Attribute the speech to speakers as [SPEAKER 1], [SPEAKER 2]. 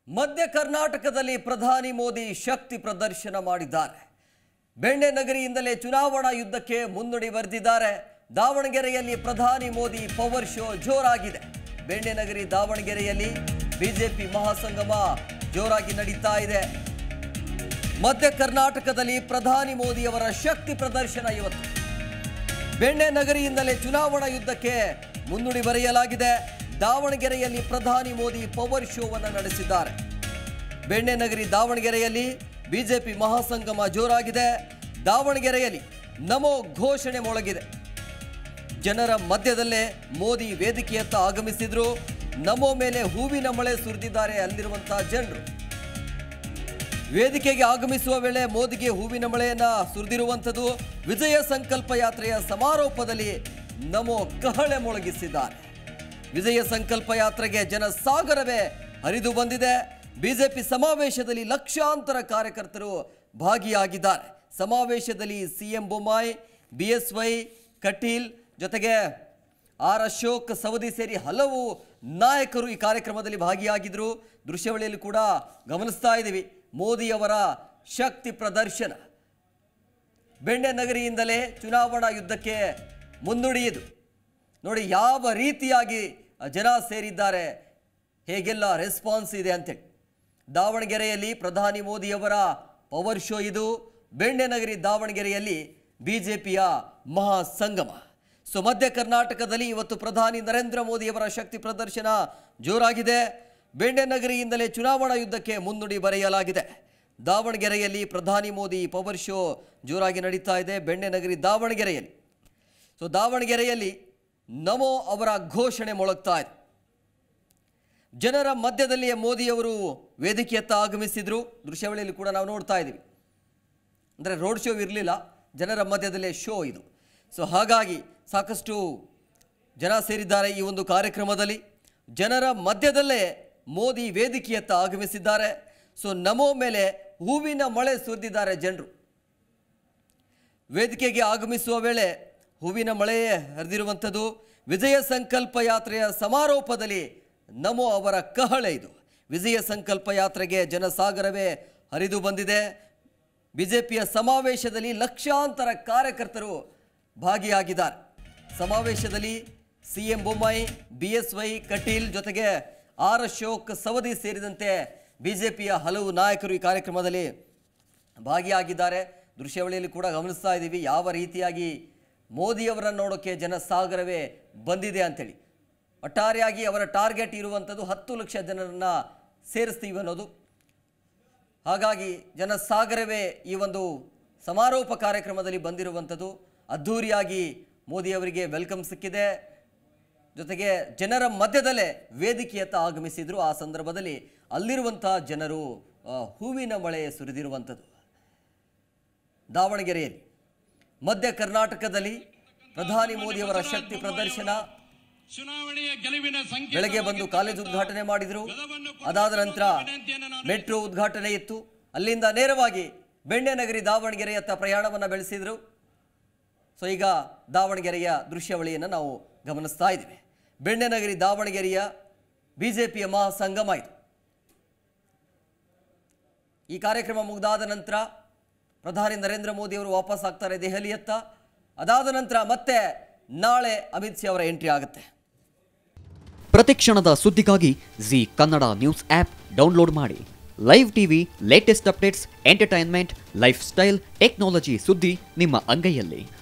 [SPEAKER 1] ಮಧ್ಯ ಕರ್ನಾಟಕದಲ್ಲಿ ಪ್ರಧಾನಿ ಮೋದಿ ಶಕ್ತಿ ಪ್ರದರ್ಶನ ಮಾಡಿದ್ದಾರೆ ಬೆಣ್ಣೆ ನಗರಿಯಿಂದಲೇ ಚುನಾವಣಾ ಯುದ್ಧಕ್ಕೆ ಮುನ್ನುಡಿ ಬರೆದಿದ್ದಾರೆ ದಾವಣಗೆರೆಯಲ್ಲಿ ಪ್ರಧಾನಿ ಮೋದಿ ಪವರ್ ಶೋ ಜೋರಾಗಿದೆ ಬೆಣ್ಣೆ ನಗರಿ ದಾವಣಗೆರೆಯಲ್ಲಿ ಬಿಜೆಪಿ ಮಹಾಸಂಗಮ ಜೋರಾಗಿ ನಡೀತಾ ಇದೆ ಮಧ್ಯ ಕರ್ನಾಟಕದಲ್ಲಿ ಪ್ರಧಾನಿ ಮೋದಿಯವರ ಶಕ್ತಿ ಪ್ರದರ್ಶನ ಇವತ್ತು ಬೆಣ್ಣೆ ನಗರಿಯಿಂದಲೇ ಚುನಾವಣಾ ಯುದ್ಧಕ್ಕೆ ಮುನ್ನುಡಿ ಬರೆಯಲಾಗಿದೆ ದಾವಣಗೆರೆಯಲ್ಲಿ ಪ್ರಧಾನಿ ಮೋದಿ ಪವರ್ ಶೋವನ್ನು ನಡೆಸಿದ್ದಾರೆ ಬೆಣ್ಣೆ ನಗರಿ ದಾವಣಗೆರೆಯಲ್ಲಿ ಬಿಜೆಪಿ ಮಹಾಸಂಗಮ ಜೋರಾಗಿದೆ ದಾವಣಗೆರೆಯಲ್ಲಿ ನಮೋ ಘೋಷಣೆ ಮೊಳಗಿದೆ ಜನರ ಮಧ್ಯದಲ್ಲೇ ಮೋದಿ ವೇದಿಕೆಯತ್ತ ಆಗಮಿಸಿದ್ರು ನಮೋ ಮೇಲೆ ಹೂವಿನ ಮಳೆ ಸುರಿದಿದ್ದಾರೆ ಅಲ್ಲಿರುವಂತಹ ಜನರು ವೇದಿಕೆಗೆ ಆಗಮಿಸುವ ವೇಳೆ ಮೋದಿಗೆ ಹೂವಿನ ಮಳೆಯನ್ನ ಸುರಿದಿರುವಂಥದ್ದು ವಿಜಯ ಸಂಕಲ್ಪ ಯಾತ್ರೆಯ ಸಮಾರೋಪದಲ್ಲಿ ನಮೋ ಕಹಳೆ ಮೊಳಗಿಸಿದ್ದಾರೆ ವಿಜಯ ಸಂಕಲ್ಪ ಯಾತ್ರೆಗೆ ಜನಸಾಗರವೇ ಹರಿದು ಬಂದಿದೆ ಬಿಜೆಪಿ ಸಮಾವೇಶದಲ್ಲಿ ಲಕ್ಷಾಂತರ ಕಾರ್ಯಕರ್ತರು ಭಾಗಿಯಾಗಿದ್ದಾರೆ ಸಮಾವೇಶದಲ್ಲಿ ಸಿಎಂ ಬೊಮ್ಮಾಯಿ ಬಿಎಸ್ವೈ ಕಟೀಲ್ ಜೊತೆಗೆ ಆರ್ ಅಶೋಕ್ ಸವದಿ ಸೇರಿ ಹಲವು ನಾಯಕರು ಈ ಕಾರ್ಯಕ್ರಮದಲ್ಲಿ ಭಾಗಿಯಾಗಿದ್ದರು ದೃಶ್ಯಾವಳಿಯಲ್ಲಿ ಕೂಡ ಗಮನಿಸ್ತಾ ಇದ್ದೀವಿ ಮೋದಿಯವರ ಶಕ್ತಿ ಪ್ರದರ್ಶನ ಬೆಣ್ಣೆ ನಗರಿಯಿಂದಲೇ ಚುನಾವಣಾ ಯುದ್ಧಕ್ಕೆ ಮುನ್ನುಡಿಯಿದು ನೋಡಿ ಯಾವ ರೀತಿಯಾಗಿ ಜನ ಸೇರಿದ್ದಾರೆ ಹೇಗೆಲ್ಲ ರೆಸ್ಪಾನ್ಸ್ ಇದೆ ಅಂತೇಳಿ ದಾವಣಗೆರೆಯಲ್ಲಿ ಪ್ರಧಾನಿ ಮೋದಿಯವರ ಪವರ್ ಶೋ ಇದು ಬೆಣ್ಣೆ ನಗರಿ ದಾವಣಗೆರೆಯಲ್ಲಿ ಬಿಜೆಪಿಯ ಮಹಾ ಸಂಗಮ ಸೊ ಮಧ್ಯ ಕರ್ನಾಟಕದಲ್ಲಿ ಇವತ್ತು ಪ್ರಧಾನಿ ನರೇಂದ್ರ ಮೋದಿಯವರ ಶಕ್ತಿ ಪ್ರದರ್ಶನ ಜೋರಾಗಿದೆ ಬೆಣ್ಣೆ ನಗರಿಯಿಂದಲೇ ಚುನಾವಣಾ ಯುದ್ಧಕ್ಕೆ ಮುನ್ನುಡಿ ಬರೆಯಲಾಗಿದೆ ದಾವಣಗೆರೆಯಲ್ಲಿ ಪ್ರಧಾನಿ ಮೋದಿ ಪವರ್ ಶೋ ಜೋರಾಗಿ ನಡೀತಾ ಇದೆ ಬೆಣ್ಣೆ ನಗರಿ ದಾವಣಗೆರೆಯಲ್ಲಿ ಸೊ ದಾವಣಗೆರೆಯಲ್ಲಿ ನಮೋ ಅವರ ಘೋಷಣೆ ಮೊಳಗ್ತಾ ಇದೆ ಜನರ ಮಧ್ಯದಲ್ಲಿಯೇ ಮೋದಿಯವರು ವೇದಿಕೆಯತ್ತ ಆಗಮಿಸಿದ್ರು ದೃಶ್ಯಾವಳಿಯಲ್ಲಿ ಕೂಡ ನಾವು ನೋಡ್ತಾ ಇದ್ದೀವಿ ಅಂದರೆ ರೋಡ್ ಶೋ ಇರಲಿಲ್ಲ ಜನರ ಮಧ್ಯದಲ್ಲೇ ಶೋ ಇದು ಸೊ ಹಾಗಾಗಿ ಸಾಕಷ್ಟು ಜನ ಸೇರಿದ್ದಾರೆ ಈ ಒಂದು ಕಾರ್ಯಕ್ರಮದಲ್ಲಿ ಜನರ ಮಧ್ಯದಲ್ಲೇ ಮೋದಿ ವೇದಿಕೆಯತ್ತ ಆಗಮಿಸಿದ್ದಾರೆ ಸೊ ನಮೋ ಮೇಲೆ ಹೂವಿನ ಮಳೆ ಸುರಿದಿದ್ದಾರೆ ಜನರು ವೇದಿಕೆಗೆ ಆಗಮಿಸುವ ವೇಳೆ ಹೂವಿನ ಮಳೆಯೇ ಹರಿದಿರುವಂಥದ್ದು ವಿಜಯ ಸಂಕಲ್ಪ ಯಾತ್ರೆಯ ಸಮಾರೋಪದಲ್ಲಿ ನಮೋ ಅವರ ಕಹಳೆ ಇದು ವಿಜಯ ಸಂಕಲ್ಪ ಯಾತ್ರೆಗೆ ಜನಸಾಗರವೇ ಹರಿದು ಬಂದಿದೆ ಬಿಜೆಪಿಯ ಸಮಾವೇಶದಲ್ಲಿ ಲಕ್ಷಾಂತರ ಕಾರ್ಯಕರ್ತರು ಭಾಗಿಯಾಗಿದ್ದಾರೆ ಸಮಾವೇಶದಲ್ಲಿ C M Bommai B S Y Kateel ಜೊತೆಗೆ ಆರ್ ಅಶೋಕ್ ಸವದಿ ಸೇರಿದಂತೆ ಬಿಜೆಪಿಯ ಹಲವು ನಾಯಕರು ಈ ಕಾರ್ಯಕ್ರಮದಲ್ಲಿ ಭಾಗಿಯಾಗಿದ್ದಾರೆ ದೃಶ್ಯಾವಳಿಯಲ್ಲಿ ಕೂಡ ಗಮನಿಸ್ತಾ ಇದ್ದೀವಿ ಯಾವ ರೀತಿಯಾಗಿ ಮೋದಿಯವರನ್ನು ನೋಡೋಕ್ಕೆ ಜನಸಾಗರವೇ ಬಂದಿದೆ ಅಂತೇಳಿ ಒಟ್ಟಾರೆಯಾಗಿ ಅವರ ಟಾರ್ಗೆಟ್ ಇರುವಂಥದ್ದು ಹತ್ತು ಲಕ್ಷ ಜನರನ್ನು ಸೇರಿಸ್ತೀವಿ ಅನ್ನೋದು ಹಾಗಾಗಿ ಜನಸಾಗರವೇ ಈ ಒಂದು ಸಮಾರೋಪ ಕಾರ್ಯಕ್ರಮದಲ್ಲಿ ಬಂದಿರುವಂಥದ್ದು ಅದ್ಧೂರಿಯಾಗಿ ಮೋದಿಯವರಿಗೆ ವೆಲ್ಕಮ್ ಸಿಕ್ಕಿದೆ ಜೊತೆಗೆ ಜನರ ಮಧ್ಯದಲ್ಲೇ ವೇದಿಕೆಯತ್ತ ಆಗಮಿಸಿದ್ರು ಆ ಸಂದರ್ಭದಲ್ಲಿ ಅಲ್ಲಿರುವಂತಹ ಜನರು ಆ, ಹೂವಿನ ಮಳೆ ಸುರಿದಿರುವಂಥದ್ದು ದಾವಣಗೆರೆಯಲ್ಲಿ ಮಧ್ಯ ಕರ್ನಾಟಕದಲ್ಲಿ ಪ್ರಧಾನಿ ಮೋದಿಯವರ ಶಕ್ತಿ ಪ್ರದರ್ಶನ
[SPEAKER 2] ಚುನಾವಣೆಯ ಗೆಲುವಿನ ಸಂಖ್ಯೆ
[SPEAKER 1] ಬೆಳಗ್ಗೆ ಬಂದು ಕಾಲೇಜ್ ಉದ್ಘಾಟನೆ ಮಾಡಿದ್ರು ಅದಾದ ನಂತರ ಮೆಟ್ರೋ ಉದ್ಘಾಟನೆ ಇತ್ತು ಅಲ್ಲಿಂದ ನೇರವಾಗಿ ಬೆಣ್ಣೆ ನಗರಿ ದಾವಣಗೆರೆಯತ್ತ ಪ್ರಯಾಣವನ್ನು ಬೆಳೆಸಿದ್ರು ಸೊ ಈಗ ದಾವಣಗೆರೆಯ ದೃಶ್ಯಾವಳಿಯನ್ನು ನಾವು ಗಮನಿಸ್ತಾ ಇದ್ದೀವಿ ಬೆಣ್ಣೆ ನಗರಿ ದಾವಣಗೆರೆಯ ಬಿಜೆಪಿಯ ಮಹಾಸಂಗಮ ಇದು ಈ ಕಾರ್ಯಕ್ರಮ ಮುಗಿದಾದ ನಂತರ ಪ್ರಧಾನಿ ನರೇಂದ್ರ ಮೋದಿ ಅವರು ವಾಪಸ್ ಆಗ್ತಾರೆ ದೆಹಲಿಯತ್ತ ಅದಾದ ನಂತರ ಮತ್ತೆ ನಾಳೆ ಅಮಿತ್ ಶಾ ಅವರ ಎಂಟ್ರಿ ಆಗುತ್ತೆ
[SPEAKER 3] ಪ್ರತಿಕ್ಷಣದ ಸುದ್ದಿಗಾಗಿ Zee Kannada news app download ಮಾಡಿ live TV latest updates entertainment lifestyle technology ಸುದ್ದಿ ನಿಮ್ಮ ಅಂಗೈಯಲ್ಲಿ